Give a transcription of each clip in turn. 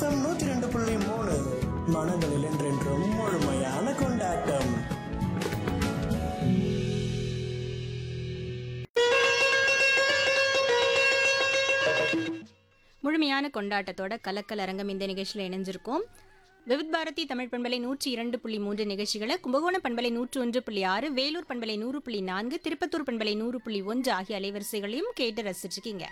FM நூத்தி ரெண்டு புள்ளி மூணு மனங்களில் என்றென்றும் முழுமையான கொண்டாட்டம் முழுமையான கொண்டாட்டத்தோட கலக்கல் அரங்கம் இந்த நிகழ்ச்சியில் இணைஞ்சிருக்கோம் விவித் பாரதி தமிழ் பண்பலை நூற்றி இரண்டு புள்ளி மூன்று நிகழ்ச்சிகளை கும்பகோணம் பண்பலை நூற்று ஒன்று புள்ளி ஆறு வேலூர் பண்பலை நூறு புள்ளி நான்கு திருப்பத்தூர் பண்பலை நூறு புள்ளி ஒன்று ஆகிய அலைவரிசைகளையும் கேட்டு ரசிச்சிருக்கீங்க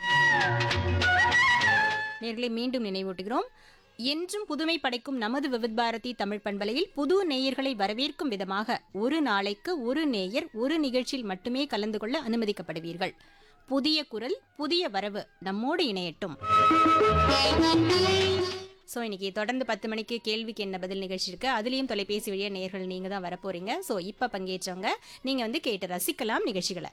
நேர்களை மீண்டும் நினைவூட்டுகிறோம் என்றும் புதுமை படைக்கும் நமது விவித் பாரதி தமிழ் பண்பலையில் புது நேயர்களை வரவேற்கும் விதமாக ஒரு நாளைக்கு ஒரு நேயர் ஒரு நிகழ்ச்சியில் மட்டுமே கலந்து கொள்ள அனுமதிக்கப்படுவீர்கள் புதிய குரல் புதிய வரவு நம்மோடு இணையட்டும் ஸோ இன்னைக்கு தொடர்ந்து பத்து மணிக்கு கேள்விக்கு என்ன பதில் நிகழ்ச்சி இருக்கு அதுலேயும் தொலைபேசி வழியாக நேர்கள் நீங்கள் தான் வரப்போறீங்க ஸோ இப்போ பங்கேற்றவங்க நீங்கள் வந்து கேட்டு ரசிக்கலாம் நிகழ்ச்சிகளை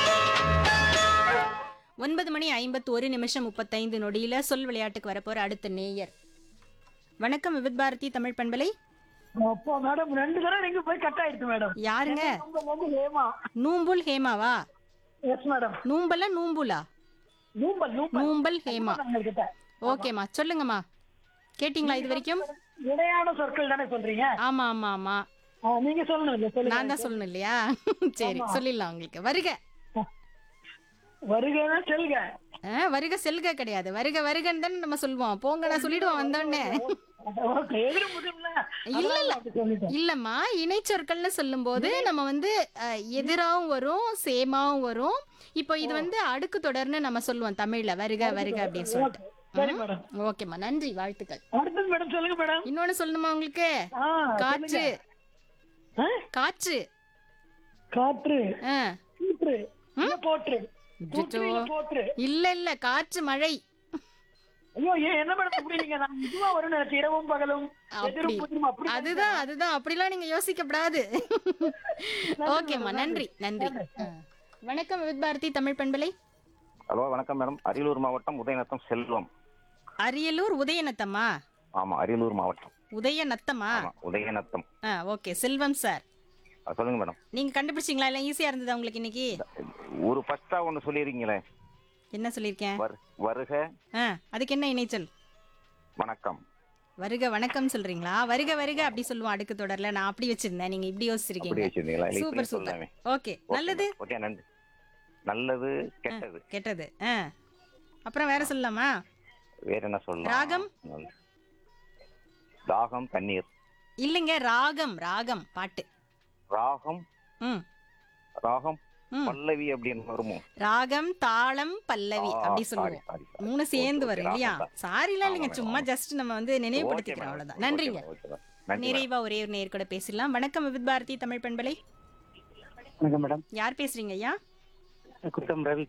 ஒன்பது மணி ஐம்பத்து ஒரு நிமிஷம் முப்பத்தைந்து நொடியில சொல் விளையாட்டுக்கு வரப்போற அடுத்த நேயர் வணக்கம் விவித் பாரதி தமிழ் பண்பலை அப்போ மேடம் ரெண்டு தடவை நீங்க போய் கட் ஆயிடுச்சு மேடம் யாருங்க நம்ம வந்து ஹேமா நூம்புல் ஹேமாவா எஸ் மேடம் நூம்பலா நூம்புலா நூம்பல் நூம்பல் நூம்பல் ஹேமா உங்ககிட்ட ஓகேம்மா சொல்லுங்கம்மா கேட்டிங்களா இது வரைக்கும் இடையான சொற்கள் தானே சொல்றீங்க ஆமா ஆமா ஆமா ஆ, நீங்க சொல்லணும் இல்ல சொல்லுங்க நான் தான் சொல்லணும் இல்லையா சரி சொல்லிடலாம் உங்களுக்கு வருக வருகைனா செல்க ஆ, வருக செல்க கிடையாது வருக வருகன்னு தானே நம்ம சொல்லுவோம் போங்க நான் சொல்லிடுவோம் வந்தோடனே ஓகே எதிர முடியும்ல இல்ல, இல்ல. அப்படி சொல்லிட்டேன் இல்லம்மா இணைச்சொற்கள்னு சொல்லும்போது நம்ம வந்து அஹ், எதிராவும் வரும் சேமாவும் வரும் இப்போ இது வந்து அடுக்கு தொடர்னு நம்ம சொல்லுவோம் தமிழ்ல வருக வருக அப்படின்னு சொல்லிட்டு சரி மேடம் ஓகேம்மா நன்றி வாழ்த்துக்கள் அடுத்தது மேடம் சொல்லுங்க மேடம் இன்னொன்னு சொல்லணுமா உங்களுக்கு ஆ, காற்று ஆ? காற்று காற்று ஆ. கூற்று இல்ல போற்று கூற்று அச்சச்சோ. இல்ல போற்று இல்ல இல்ல காற்று மழை ஐயோ ஏன் என்ன மேடம் இப்படி நீங்க நான் இதுவா வரும் நினைச்சு இரவும் பகலும் அப்படி எதிரும் புதிரும் அப்படி அதுதான் அதுதான் அப்படிலாம் நீங்க யோசிக்கப்படாது ஓகேம்மா நன்றி நன்றி ஆ. வணக்கம் வித் பாரதி தமிழ் பண்பலை ஹலோ வணக்கம் மேடம் அரியலூர் மாவட்டம் உதயநத்தம் செல்வம் அரியலூர் உதயநத்தமா ஆமா அரியலூர் மாவட்டம் உதயநத்தமா ஆமா உதயநத்தம் ஆ ஓகே செல்வம் சார் ஆ, சொல்லுங்க மேடம் நீங்க கண்டுபிடிச்சிங்களா எல்லாம் ஈஸியா இருந்ததா உங்களுக்கு இன்னைக்கு ஒரு ஃபர்ஸ்டா ஒண்ணு சொல்லிருக்கீங்களே என்ன சொல்லியிருக்கேன் வரு வருக ஆ அதுக்கு என்ன இணைச்சல் வணக்கம் வருக வணக்கம் சொல்றீங்களா வருக வருக அப்படி சொல்லுவோம் அடுக்கு தொடர்ல நான் அப்படி வச்சிருந்தேன் நீங்க இப்படி அப்படி யோசிச்சிருக்கீங்க வச்சிருந்தீங்களா இல்லை, சூப்பர் இப்படி சூப்பர் சொல்லலாமே. ஓகே நல்லது ஓகே நன்றி நல்லது கெட்டது கெட்டது ஆ அப்புறம் வேற சொல்லலாமா வேற என்ன சொல்லலாம் ராகம்? நல்ல- தாகம் தண்ணீர் இல்லைங்க ராகம் ராகம் பாட்டு ராகம் ம் ராகம் ம். பல்லவி அப்படின்னு வருமோ ராகம் தாளம் பல்லவி ஆ, அப்படி sorry, சொல்லுவோம் sorry, sorry. மூணு சேர்ந்து Okay, வரும் okay, இல்லையா ராகம் தான். சாரிலாம் இல்லைங்க ஆமா, சும்மா ஆமா. ஜஸ்ட் நம்ம வந்து Okay, நினைவுபடுத்திக்கிறோம் madam. அவ்வளவுதான் Okay, நன்றிங்க madam. Okay, madam. நன்றி madam. நிறைவா ஒரே ஒரு நேர் கூட பேசலாம் வணக்கம் வித் பாரதி தமிழ் பண்பலை வணக்கம் மேடம் யார் பேசுறீங்க ஐயா குத்தம் ரவி